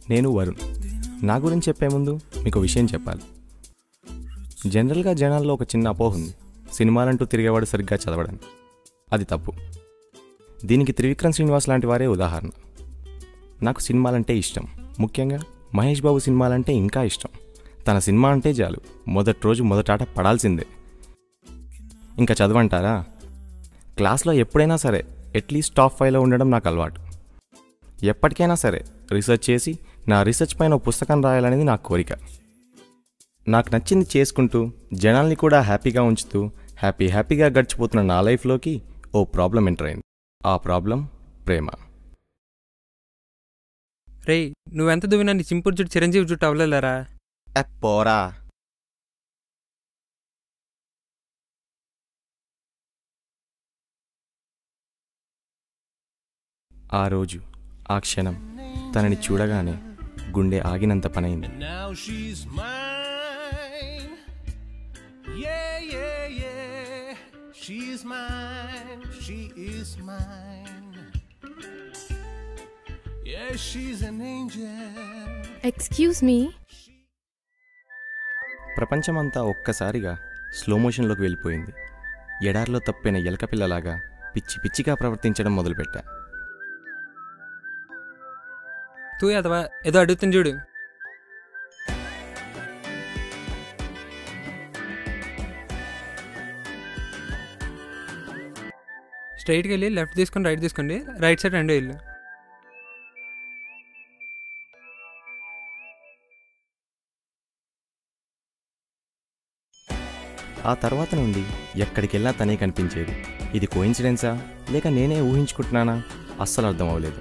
నేను వరుణ్ నా గురించి చెప్పే ముందు మీకు విషయం చెప్పాలి జనరల్గా జనాల్లో ఒక చిన్న అపోహ ఉంది సినిమాలంటూ తిరిగేవాడు సరిగ్గా చదవడని అది తప్పు దీనికి త్రివిక్రమ్ శ్రీనివాస్ లాంటి వారే ఉదాహరణ నాకు సినిమాలంటే ఇష్టం ముఖ్యంగా మహేష్ బాబు సినిమాలంటే ఇంకా ఇష్టం తన సినిమా అంటే చాలు మొదటి రోజు మొదటాట పడాల్సిందే ఇంకా చదవంటారా క్లాస్లో ఎప్పుడైనా సరే అట్లీస్ట్ టాప్ ఫైవ్లో ఉండడం నాకు అలవాటు ఎప్పటికైనా సరే రీసెర్చ్ చేసి నా రీసెర్చ్ పైన ఒక పుస్తకం రాయాలనేది నా కోరిక నాకు నచ్చింది చేసుకుంటూ జనాల్ని కూడా హ్యాపీగా ఉంచుతూ హ్యాపీ హ్యాపీగా గడిచిపోతున్న నా లైఫ్లోకి ఓ ప్రాబ్లం ఎంటర్ అయింది ఆ ప్రాబ్లం ప్రేమ రేయ్ నువ్వెంత దువ్వినా నీ చింపురు జుట్టు చిరంజీవి జుట్టు అవ్వలేరా పోరా ఆ రోజు ఆ క్షణం తనని చూడగానే గుండె ఆగినంత పనైంది Now she's mine. Yeah, yeah, yeah. She's mine. She is mine. Yeah, she's an angel. Excuse me ప్రపంచమంతా ఒక్కసారిగా స్లో మోషన్లోకి వెళ్ళిపోయింది ఎడారిలో తప్పిన ఎలక పిల్లలాగా పిచ్చి పిచ్చిగా ప్రవర్తించడం మొదలుపెట్టా తూ అదవా ఏదో అడుగుతుంది చూడు స్ట్రైట్కి వెళ్ళి లెఫ్ట్ తీసుకొని రైట్ తీసుకోండి రైట్ సైడ్ రెండు ఇల్లు ఆ తర్వాత నుండి ఎక్కడికెళ్ళా తనే కనిపించేది ఇది కోయిన్సిడెన్సా లేక నేనే ఊహించుకుంటున్నానా అస్సలు అర్థం అవ్వలేదు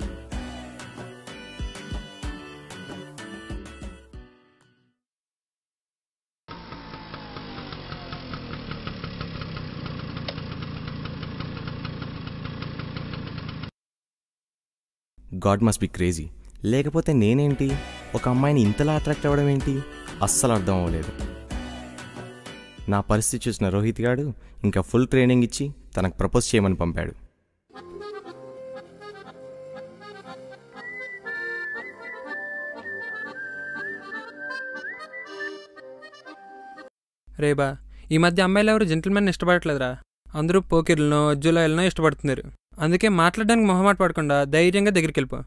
గాడ్ మస్ట్ బి క్రేజీ లేకపోతే నేనేంటి ఒక అమ్మాయిని ఇంతలా అట్రాక్ట్ అవ్వడం ఏంటి అస్సలు అర్థం అవ్వలేదు నా పరిస్థితి చూసిన రోహిత్ గాడు ఇంకా ఫుల్ ట్రైనింగ్ ఇచ్చి తనకు ప్రపోజ్ చేయమని పంపాడు రేబా ఈ మధ్య అమ్మాయిలు ఎవరు జెంటిల్మెన్ ఇష్టపడట్లేదురా అందరూ పోకిర్లనో జూలాయిలనో ఇష్టపడుతున్నారు అందుకే మాట్లాడడానికి మొహమాట పడకుండా ధైర్యంగా దగ్గరికి వెళ్ళిపో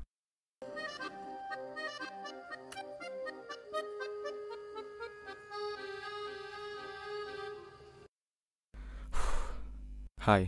హాయ్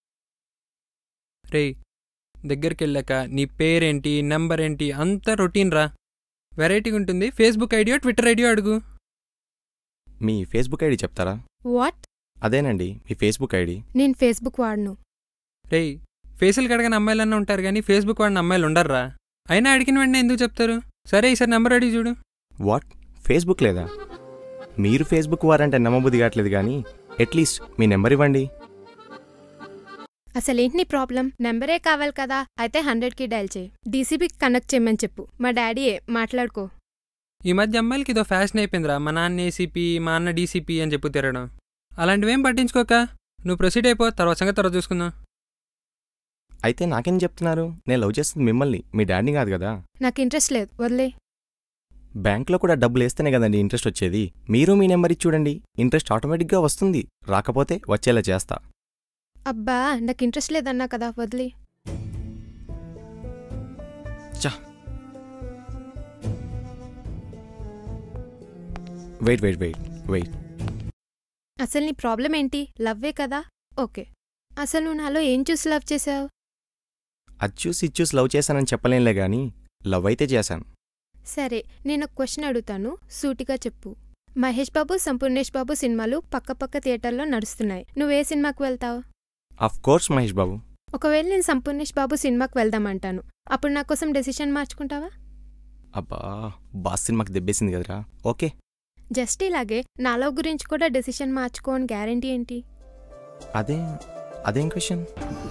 రేయ్ దగ్గరికి వెళ్ళాక నీ పేరేంటి నెంబర్ ఏంటి అంతా రొటీన్ రా వెరైటీగా ఉంటుంది ఫేస్బుక్ ఐడియో ట్విట్టర్ ఐడియో అడుగు మీ ఫేస్బుక్ ఐడి చెప్తారా వాట్ అదేనండి మీ ఫేస్బుక్ ఐడి నేను ఫేస్బుక్ వాడను రేయ్ ఫేసులు కడగని అమ్మాయిలన్నా ఉంటారు కానీ ఫేస్బుక్ వాడిన అమ్మాయిలు ఉండర్రా అయినా అడిగిన వెంటనే ఎందుకు చెప్తారు సరే ఈసారి నెంబర్ అడిగి చూడు వాట్ ఫేస్బుక్ లేదా మీరు ఫేస్బుక్ వారంటే నమ్మబుద్ధి కావట్లేదు కానీ అట్లీస్ట్ మీ నెంబర్ ఇవ్వండి అసలేంటి నీ ప్రాబ్లం నెంబరే కావాలి కదా అయితే హండ్రెడ్కి డయల్ చేయి డీసీబీకి కనెక్ట్ చేయమని చెప్పు మా డాడీయే మాట్లాడుకో ఈ మధ్య అమ్మాయిలకి ఇదో ఫ్యాషన్ అయిపోయిందిరా మా నాన్న ఏసీపీ మా అన్న డీసీపీ అని చెప్పు తిరగడం అలాంటివేం పట్టించుకోక నువ్వు ప్రొసీడ్ అయిపో తర్వాత సంగతి తర్వాత చూసుకుందాం అయితే నాకేం చెప్తున్నారు నేను లవ్ చేస్తుంది మిమ్మల్ని మీ డాడీని కాదు కదా నాకు ఇంట్రెస్ట్ లేదు వదిలే బ్యాంక్లో కూడా డబ్బులు వేస్తేనే కదండి ఇంట్రెస్ట్ వచ్చేది మీరు మీ నెంబర్ ఇచ్చి చూడండి ఇంట్రెస్ట్ ఆటోమేటిక్గా వస్తుంది రాకపోతే వచ్చేలా చేస్తా అబ్బా నాకు ఇంట్రెస్ట్ లేదన్నా కదా వదిలే వెయిట్ వెయిట్ వెయిట్ వెయిట్ అసలు నీ ప్రాబ్లం ఏంటి లవ్వే కదా ఓకే అసలు నువ్వు నాలో ఏం చూసి లవ్ చేసావు అది చూసి ఇది చూసి లవ్ చేశానని చెప్పలేనులే కానీ లవ్ అయితే చేశాను సరే నేను ఒక క్వశ్చన్ అడుగుతాను సూటిగా చెప్పు మహేష్ బాబు సంపూర్ణేష్ బాబు సినిమాలు పక్కపక్క థియేటర్లో నడుస్తున్నాయి నువ్వే సినిమాకి వెళ్తావు అఫ్ కోర్స్ మహేష్ బాబు ఒకవేళ నేను సంపూర్ణేష్ బాబు సినిమాకి వెళ్దామంటాను అప్పుడు నా కోసం డెసిషన్ మార్చుకుంటావా అబ్బా బాస్ సినిమాకి దెబ్బేసింది కదరా ఓకే జస్ట్ ఇలాగే నాలో గురించి కూడా డెసిషన్ మార్చుకోని గ్యారంటీ ఏంటి అదే అదేం క్వశ్చన్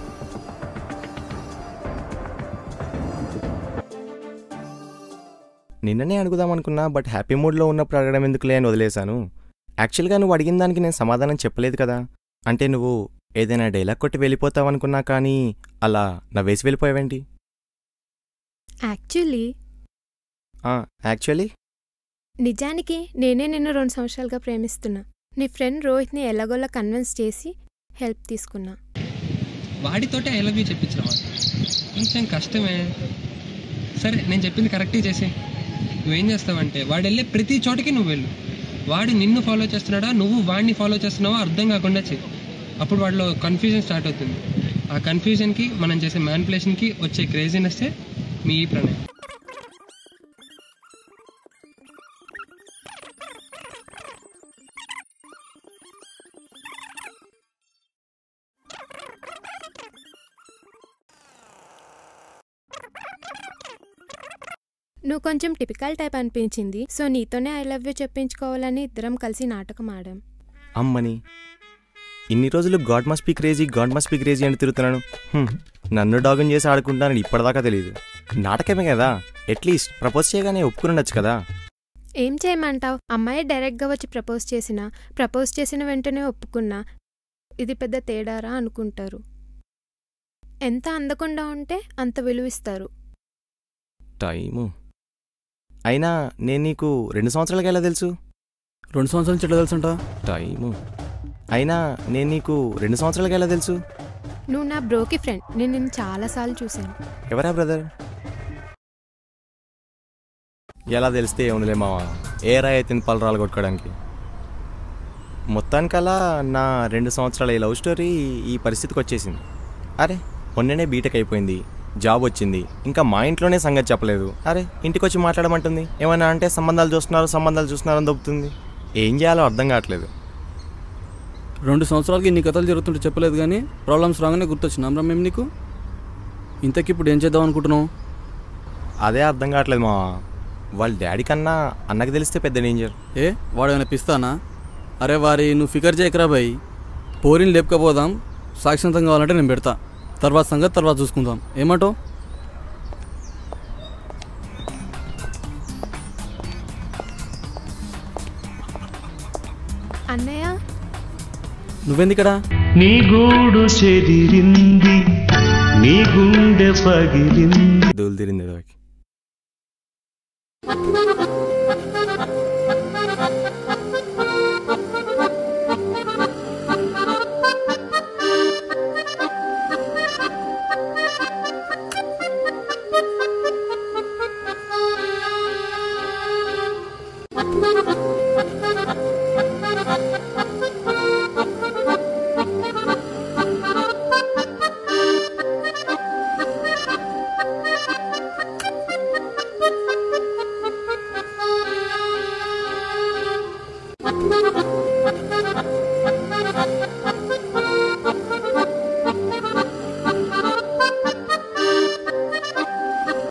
నిన్ననే అడుగుదాం అనుకున్నా బట్ హ్యాపీ మూడ్లో ఉన్నప్పుడు అడగడం ఎందుకులే అని వదిలేశాను యాక్చువల్గా నువ్వు అడిగిన దానికి నేను సమాధానం చెప్పలేదు కదా అంటే నువ్వు ఏదైనా డైలాగ్ కొట్టి వెళ్ళిపోతావనుకున్నా కానీ అలా నవ్వేసి వెళ్ళిపోయావేంటి యాక్చువల్లీ యాక్చువల్లీ నిజానికి నేనే నిన్ను రెండు సంవత్సరాలుగా ప్రేమిస్తున్నా నీ ఫ్రెండ్ రోహిత్ని ఎలాగోలా కన్విన్స్ చేసి హెల్ప్ తీసుకున్నా వాడితోటే ఐ లవ్ యూ చెప్పించిన కొంచెం కష్టమే సరే నేను చెప్పింది కరెక్టే చేసి నువ్వేం చేస్తావంటే వాడు వెళ్ళే ప్రతి చోటకి నువ్వు వెళ్ళు వాడు నిన్ను ఫాలో చేస్తున్నాడా నువ్వు వాడిని ఫాలో చేస్తున్నావో అర్థం కాకుండా చెయ్యి అప్పుడు వాడిలో కన్ఫ్యూజన్ స్టార్ట్ అవుతుంది ఆ కన్ఫ్యూజన్కి మనం చేసే మ్యాన్పులేషన్కి వచ్చే క్రేజీనెస్సే మీ ఈ ప్రణయం నువ్వు కొంచెం టిపికల్ టైప్ అనిపించింది సో నీతోనే ఐ లవ్ యూ చెప్పించుకోవాలని ఇద్దరం కలిసి నాటకం ఆడాం అమ్మని ఇన్ని రోజులు God must be crazy God must be crazy అని తిరుగుతున్నాను హ్మ్, నన్ను డాగన్ చేసి ఆడుకుంటానని ఇప్పటిదాకా తెలియదు నాటకమే కదా అట్లీస్ట్ ప్రపోజ్ చేయగానే ఒప్పుకుని ఉండొచ్చు కదా ఏం చేయమంటావ్ అమ్మాయి డైరెక్ట్గా వచ్చి ప్రపోజ్ చేసినా ప్రపోజ్ చేసిన వెంటనే ఒప్పుకున్నా ఇది పెద్ద తేడారా అనుకుంటారు ఎంత అందకుండా ఉంటే అంత విలువిస్తారు టైము అయినా నేను నీకు రెండు సంవత్సరాలకి ఎలా తెలుసు రెండు సంవత్సరాల నుంచి ఎట్లా తెలుసుంట టైము అయినా నేను నీకు రెండు సంవత్సరాలకి ఎలా తెలుసు నువ్వు నా బ్రోకి ఫ్రెండ్ నేను నిన్ను చాలాసార్లు చూశాను ఎవరా బ్రదర్ ఎలా తెలిస్తే ఏముందిలే మావా ఏ రాయి అయితే పలరాలు కొట్టుకోవడానికి మొత్తానికలా నా రెండు సంవత్సరాల ఈ లవ్ స్టోరీ ఈ పరిస్థితికి వచ్చేసింది అరే మొన్ననే బీటెక్ అయిపోయింది జాబ్ వచ్చింది ఇంకా మా ఇంట్లోనే సంగతి చెప్పలేదు అరే ఇంటికి వచ్చి మాట్లాడమంటుంది ఏమైనా అంటే సంబంధాలు చూస్తున్నారు సంబంధాలు చూస్తున్నారు అని దొబ్బుతుంది ఏం చేయాలో అర్థం కావట్లేదు రెండు సంవత్సరాలకి ఇన్ని కథలు జరుగుతుంటే చెప్పలేదు కానీ ప్రాబ్లమ్స్ రాగానే గుర్తొచ్చినాం రా మేము నీకు ఇంతకి ఇప్పుడు ఏం చేద్దాం అనుకుంటున్నావు అదే అర్థం కావట్లేదు మా వాళ్ళ డాడీ కన్నా అన్నకి తెలిస్తే పెద్ద డేంజర్ ఏ వాడు ఏమైనా పిస్తానా అరే వారి నువ్వు ఫికర్ చేయకరా బాయ్ పోరిని లేపుకపోదాం సాక్షితంగా కావాలంటే నేను పెడతా తర్వాత సంగతి తర్వాత చూసుకుందాం ఏమంటావు అన్నయ్య నువ్వెందుకడా నీ గూడు చెదిరింది నీ గుండె పగిలింది దూలు తిరింది ఎదవకి ఆ